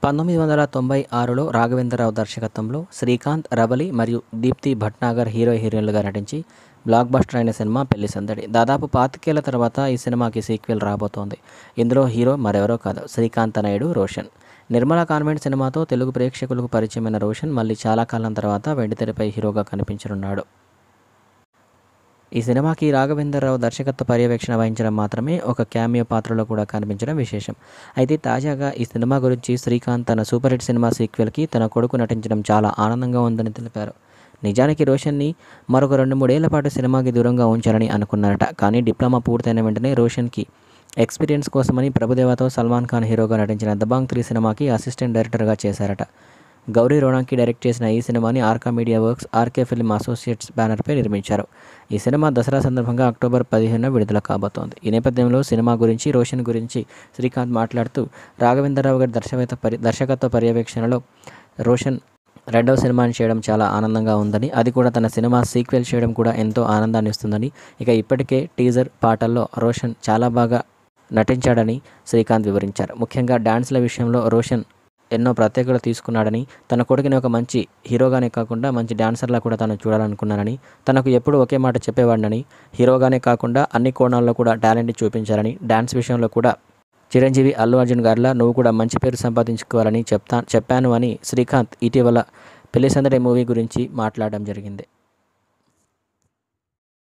పంతొమ్మిది వందల తొంభై ఆరులో రాఘవేంద్రరావు దర్శకత్వంలో శ్రీకాంత్ రబలి మరియు దీప్తి భట్నాగర్ హీరో హీరోయిన్లుగా నటించి బ్లాక్ బస్టర్ అయిన సినిమా పెళ్లి సందడి దాదాపు పాతికేళ్ల తర్వాత ఈ సినిమాకి సీక్వెల్ రాబోతోంది ఇందులో హీరో మరెవరో కాదు శ్రీకాంత్ నాయుడు రోషన్ నిర్మల కాన్వెంట్ సినిమాతో తెలుగు ప్రేక్షకులకు పరిచయమైన రోషన్ మళ్ళీ చాలా కాలం తర్వాత వెండితెరపై హీరోగా కనిపించనున్నాడు ఈ సినిమాకి రాఘవేంద్రరావు దర్శకత్వ పర్యవేక్షణ వహించడం మాత్రమే ఒక క్యామియో పాత్రలో కూడా కనిపించడం విశేషం అయితే తాజాగా ఈ సినిమా గురించి శ్రీకాంత్ తన సూపర్ హిట్ సినిమా సీక్వెల్కి తన కొడుకు నటించడం చాలా ఆనందంగా ఉందని తెలిపారు నిజానికి రోషన్ని మరొక రెండు మూడేళ్ల పాటు సినిమాకి దూరంగా ఉంచాలని అనుకున్నారట కానీ డిప్లొమా పూర్తయిన వెంటనే రోషన్కి ఎక్స్పీరియన్స్ కోసమని ప్రభుదేవాతో సల్మాన్ ఖాన్ హీరోగా నటించిన దబాంగ్ త్రీ సినిమాకి అసిస్టెంట్ డైరెక్టర్గా చేశారట గౌరీ రోణాకి డైరెక్ట్ చేసిన ఈ సినిమాని Arka media works RK film associates బ్యానర్పై నిర్మించారు ఈ సినిమా దసరా సందర్భంగా అక్టోబర్ పదిహేనున విడుదల కాబోతోంది ఈ నేపథ్యంలో సినిమా గురించి రోషన్ గురించి శ్రీకాంత్ మాట్లాడుతూ రాఘవేంద్రరావు గారి దర్శకత్వ పరి దర్శకత్వ పర్యవేక్షణలో రోషన్ రెండవ సినిమాని చేయడం చాలా ఆనందంగా ఉందని అది కూడా తన సినిమా సీక్వెల్ చేయడం కూడా ఎంతో ఆనందాన్ని ఇస్తుందని ఇక ఇప్పటికే టీజర్ పాటల్లో రోషన్ చాలా బాగా నటించాడని శ్రీకాంత్ వివరించారు ముఖ్యంగా డాన్స్ల విషయంలో రోషన్ ఎన్నో ప్రత్యేకతలు తీసుకున్నాడని తన కొడుకుని ఒక మంచి హీరోగానే కాకుండా మంచి డాన్సర్లా కూడా తను చూడాలనుకున్నానని తనకు ఎప్పుడు ఒకే మాట చెప్పేవాడినని హీరోగానే కాకుండా అన్ని కోణాల్లో కూడా టాలెంట్ చూపించాలని డాన్స్ విషయంలో కూడా చిరంజీవి అల్లు అర్జున్ గారిలా నువ్వు కూడా మంచి పేరు సంపాదించుకోవాలని చెప్తా చెప్పాను అని శ్రీకాంత్ ఇటీవల పెళ్లి సందడి మూవీ గురించి మాట్లాడడం జరిగింది